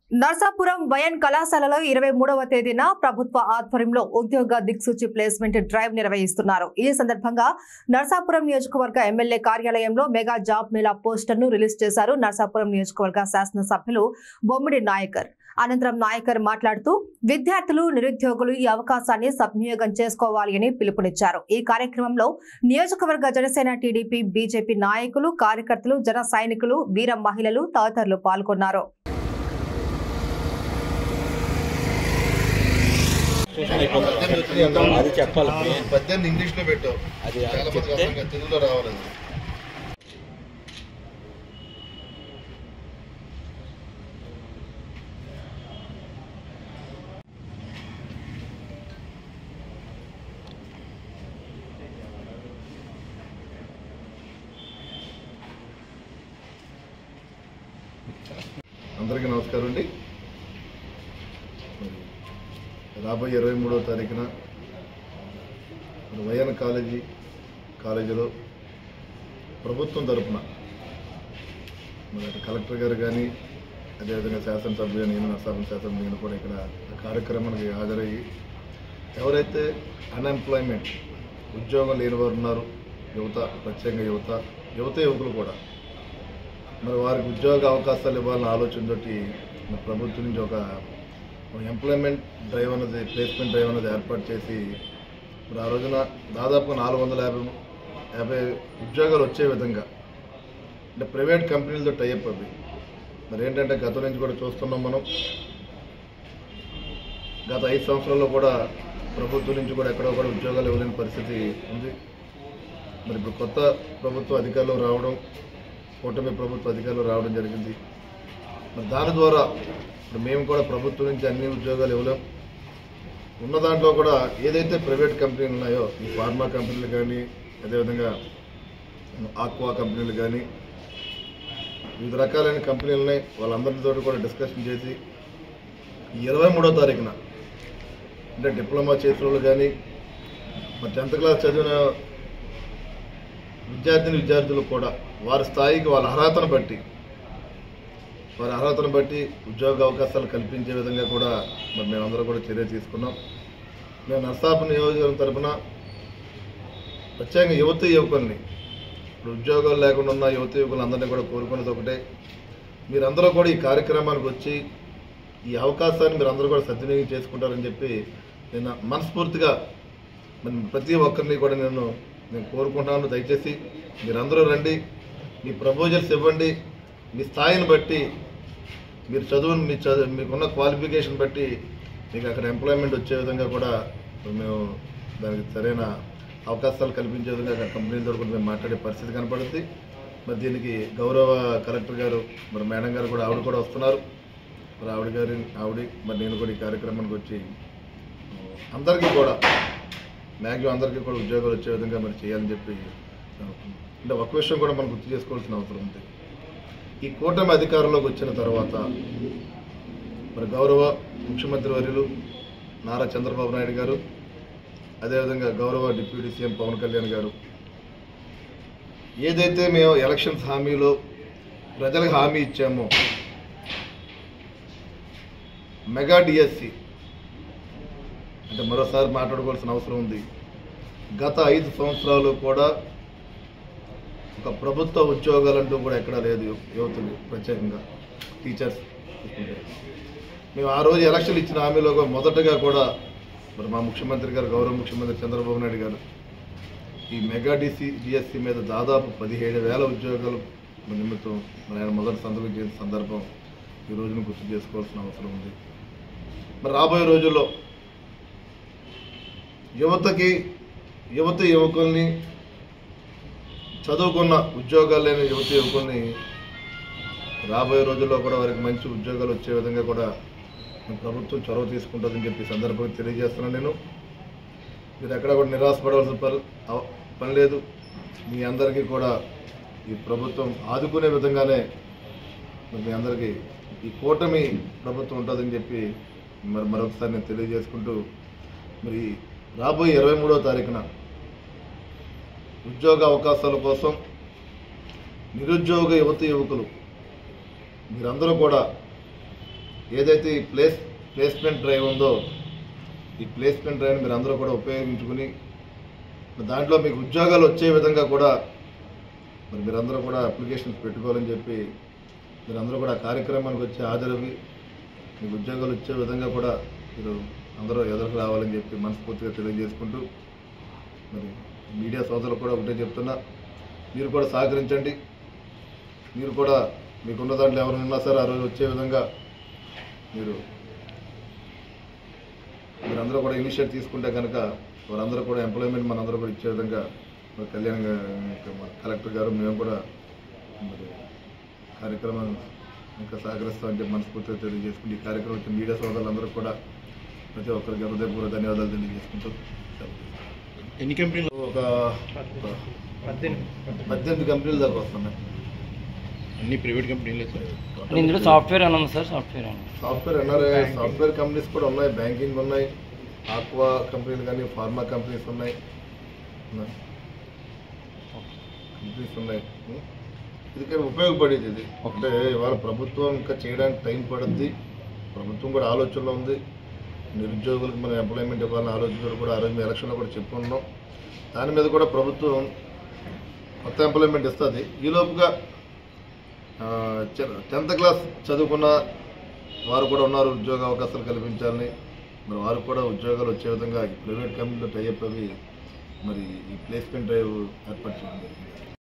Narsapuram YN కళాశాలలో ఇరవై మూడవ తేదీన ప్రభుత్వ ఆధ్వర్యంలో ఉద్యోగ దిక్సూచి ప్లేస్మెంట్ డ్రైవ్ నిర్వహిస్తున్నారు ఈ సందర్భంగా నర్సాపురం నియోజకవర్గ ఎమ్మెల్యే కార్యాలయంలో మెగా జాబ్ మేళా పోస్టర్ను రిలీజ్ చేశారు నర్సాపురం నియోజకవర్గ శాసనసభ్యులు బొమ్మిడి నాయకర్ అనంతరం నాయకర్ మాట్లాడుతూ విద్యార్థులు నిరుద్యోగులు ఈ అవకాశాన్ని సద్వినియోగం చేసుకోవాలి అని పిలుపునిచ్చారు ఈ కార్యక్రమంలో నియోజకవర్గ జనసేన టీడీపీ బీజేపీ నాయకులు కార్యకర్తలు జన సైనికులు వీర మహిళలు తదితరులు పాల్గొన్నారు అది చెప్పాలి పద్దెనిమిది ఇంగ్లీష్ లో పెట్టావు అది చాలా మంది చెప్తే అర్థం కాదు, తెలుగులో రావాలి అందరికీ నమస్కారం అండి మరి రాబోయే ఇరవై మూడవ తారీఖున మరి వైఎన్ కాలేజీ కాలేజీలో ప్రభుత్వం తరపున మరి అటు కలెక్టర్ గారు కానీ అదేవిధంగా శాసనసభ్యులు నేను నర్సాపం శాసనసభ్యులు నేను కూడా ఇక్కడ ఆ కార్యక్రమానికి హాజరయ్యి ఎవరైతే అన్ఎంప్లాయ్మెంట్ ఉద్యోగం లేని వారు ఉన్నారు యువత ప్రత్యేకంగా యువత యువత యువకులు కూడా మరి వారికి ఉద్యోగ అవకాశాలు ఇవ్వాలన్న ఆలోచనతోటి మన ప్రభుత్వం నుంచి ఒక ఎంప్లాయ్మెంట్ డ్రైవ్ అనేది ప్లేస్మెంట్ డ్రైవ్ అనేది ఏర్పాటు చేసి మరి ఆ రోజున దాదాపు నాలుగు వందల యాభై యాభై ఉద్యోగాలు వచ్చే విధంగా అంటే ప్రైవేట్ కంపెనీలతో టైఅప్ అవి మరి ఏంటంటే గతం నుంచి కూడా చూస్తున్నాం మనం గత ఐదు సంవత్సరాల్లో కూడా ప్రభుత్వం నుంచి కూడా ఎక్కడో కూడా ఉద్యోగాలు ఇవ్వలేని పరిస్థితి ఉంది మరి ఇప్పుడు కొత్త ప్రభుత్వం అధికారంలో రావడం కూటమి ప్రభుత్వ అధికారులు రావడం జరిగింది మరి దాని ద్వారా ఇప్పుడు మేము కూడా ప్రభుత్వం నుంచి అన్ని ఉద్యోగాలు ఇవ్వలేం ఉన్న దాంట్లో కూడా ఏదైతే ప్రైవేట్ కంపెనీలు ఉన్నాయో ఈ ఫార్మా కంపెనీలు కానీ అదేవిధంగా ఆక్వా కంపెనీలు కానీ వివిధ రకాలైన కంపెనీలు ఉన్నాయి వాళ్ళందరితో కూడా డిస్కషన్ చేసి ఈ ఇరవై మూడో తారీఖున అంటే డిప్లొమా చేసిన వాళ్ళు కానీ మరి టెన్త్ క్లాస్ చదివిన విద్యార్థిని విద్యార్థులు కూడా వారి స్థాయికి వాళ్ళ అర్హతను బట్టి వారి అర్హతను బట్టి ఉద్యోగ అవకాశాలు కల్పించే విధంగా కూడా మరి మేమందరం కూడా చర్య తీసుకున్నాం మేము నర్సాపు నియోజకవర్గం తరఫున ప్రత్యేకంగా యువత యువకుల్ని ఇప్పుడు ఉద్యోగాలు లేకుండా ఉన్న యువత యువకులందరినీ కూడా కోరుకునేది ఒకటే మీరందరూ కూడా ఈ కార్యక్రమానికి వచ్చి ఈ అవకాశాన్ని మీరు అందరూ కూడా సద్వినియోగం చేసుకుంటారని చెప్పి నేను మనస్ఫూర్తిగా మరి ప్రతి ఒక్కరిని కూడా నేను నేను కోరుకుంటున్నాను దయచేసి మీరందరూ రండి మీ ప్రపోజల్స్ ఇవ్వండి మీ స్థాయిని బట్టి మీరు చదువుని మీ చదువు మీకున్న క్వాలిఫికేషన్ బట్టి మీకు అక్కడ ఎంప్లాయ్మెంట్ వచ్చే విధంగా కూడా మేము దానికి సరైన అవకాశాలు కల్పించే విధంగా అక్కడ కంపెనీలతో కూడా మేము మాట్లాడే పరిస్థితి కనపడుతుంది మరి దీనికి గౌరవ కలెక్టర్ గారు మరి మేడం గారు కూడా ఆవిడ కూడా వస్తున్నారు మరి ఆవిడ గారి ఆవిడ మరి నేను కూడా ఈ కార్యక్రమానికి వచ్చి అందరికీ కూడా మ్యాక్సిమం అందరికీ కూడా ఉద్యోగాలు వచ్చే విధంగా మరి చేయాలని చెప్పి అంటే ఒక విషయం కూడా మనం గుర్తు చేసుకోవాల్సిన అవసరం ఉంది ఈ కూటమి అధికారంలోకి వచ్చిన తర్వాత మరి గౌరవ ముఖ్యమంత్రి వర్యులు నారా చంద్రబాబు నాయుడు గారు అదేవిధంగా గౌరవ డిప్యూటీ సీఎం పవన్ కళ్యాణ్ గారు ఏదైతే మేము ఎలక్షన్స్ హామీలో ప్రజలకు హామీ ఇచ్చామో మెగా డిఎస్సి అంటే మరోసారి మాట్లాడుకోవాల్సిన అవసరం ఉంది గత ఐదు సంవత్సరాలు కూడా ఒక ప్రభుత్వ ఉద్యోగాలంటూ కూడా ఎక్కడా లేదు యు- యువతకు ప్రత్యేకంగా టీచర్స్ తీసుకుంటే మేము ఆ రోజు ఎలక్షన్ ఇచ్చిన హామీలో కూడా మొదటగా కూడా మరి మా ముఖ్యమంత్రి గారు గౌరవ ముఖ్యమంత్రి చంద్రబాబు నాయుడు గారు ఈ మెగా డిసి డిఎస్సి మీద దాదాపు పదిహేడు వేల ఉద్యోగాలు నిమిత్తం మరి ఆయన మొదటి సంతకం చేసిన సందర్భం ఈ రోజున గుర్తు చేసుకోవాల్సిన అవసరం ఉంది మరి రాబోయే రోజుల్లో యువతకి యువత యువకుల్ని చదువుకున్న ఉద్యోగాలు లేని యువత యువకుల్ని రాబోయే రోజుల్లో కూడా వారికి మంచి ఉద్యోగాలు వచ్చే విధంగా కూడా మన ప్రభుత్వం చొరవ తీసుకుంటుందని చెప్పి ఈ సందర్భంగా తెలియజేస్తున్నాను నేను మీరు ఎక్కడ కూడా నిరాశపడవలసిన పని అవ- పని లేదు మీ అందరికీ కూడా ఈ ప్రభుత్వం ఆదుకునే విధంగానే మరి మీ అందరికీ ఈ కూటమి ప్రభుత్వం ఉంటుందని చెప్పి మరి మరొకసారి నేను తెలియజేసుకుంటూ మరి రాబోయే ఇరవై మూడవ తారీఖున ఉద్యోగ అవకాశాల కోసం నిరుద్యోగ యువత యువకులు మీరందరూ కూడా ఏదైతే ఈ ప్లేస్ ప్లేస్మెంట్ డ్రైవ్ ఉందో ఈ ప్లేస్మెంట్ డ్రైవ్ని మీరు అందరూ కూడా ఉపయోగించుకుని దాంట్లో మీకు ఉద్యోగాలు వచ్చే విధంగా కూడా మరి మీరందరూ కూడా అప్లికేషన్స్ పెట్టుకోవాలని చెప్పి మీరందరూ కూడా ఆ కార్యక్రమానికి వచ్చి హాజరవి మీకు ఉద్యోగాలు వచ్చే విధంగా కూడా మీరు అందరూ ఎదురుకు రావాలని చెప్పి మనస్ఫూర్తిగా తెలియజేసుకుంటూ మరి మీడియా సోదరులు కూడా ఒకటే చెప్తున్నా మీరు కూడా సహకరించండి మీరు కూడా మీకున్న దాంట్లో ఎవరు ఉన్నా సరే ఆ రోజు వచ్చే విధంగా మీరు మీరందరూ కూడా ఇనిషియేట్ తీసుకుంటే కనుక వారందరూ కూడా ఎంప్లాయ్మెంట్ మనందరూ కూడా ఇచ్చే విధంగా మరి కళ్యాణ్ గా- ఇంకా మన కలెక్టర్ గారు మేము కూడా మరి కార్యక్రమం ఇంకా సహకరిస్తామని చెప్పి మనస్ఫూర్తిగా తెలియజేసుకుంటూ ఈ కార్యక్రమం వచ్చిన మీడియా సోదరులందరూ కూడా ప్రతి ఒక్కరికి హృదయపూర్వక ధన్యవాదాలు తెలియజేసుకుంటూ సెలవు తీసుకుంటున్నాను. ఎన్ని కంపెనీలు ఒక పద్దెనిమిది కంపెనీల దాకా వస్తున్నాయి అన్ని ప్రైవేట్ కంపెనీలే సార్ అంటే ఇందులో సాఫ్ట్వేర్ అని ఉంది సార్ సాఫ్ట్వేర్ అని సాఫ్ట్వేర్ ఎన్ఆర్ఐ సాఫ్ట్వేర్ కంపెనీస్ కూడా ఉన్నాయి బ్యాంకింగ్ ఉన్నాయి ఆక్వా కంపెనీలు కానీ ఫార్మా కంపెనీస్ ఉన్నాయి ఉన్నాయి. కంపెనీస్ ఉన్నాయి ఉం. ఇది కానీ ఉపయోగపడేది ఇది అంటే ఇవాళ ప్రభుత్వం ఇంకా చేయడానికి టైం పడుద్ది ప్రభుత్వం కూడా ఆలోచనలో ఉంది నిరుద్యోగులకు మనం ఎంప్లాయ్మెంట్ ఇవ్వాలని ఆలోచన కూడా ఆ రోజు మీ ఎలక్షన్లో కూడా చెప్పుకున్నాం దాని మీద కూడా ప్రభుత్వం కొత్త ఎంప్లాయ్మెంట్ ఇస్తుంది ఈలోపుగా టెన్త్ క్లాస్ చదువుకున్న వారు కూడా ఉన్నారు ఉద్యోగ అవకాశాలు కల్పించాలని మరి వారు కూడా ఉద్యోగాలు వచ్చే విధంగా ఈ ప్రైవేట్ కంపెనీలో టైఅప్ అవి మరి ఈ ప్లేస్మెంట్ డ్రైవ్ ఏర్పాటు చేయడం జరిగింది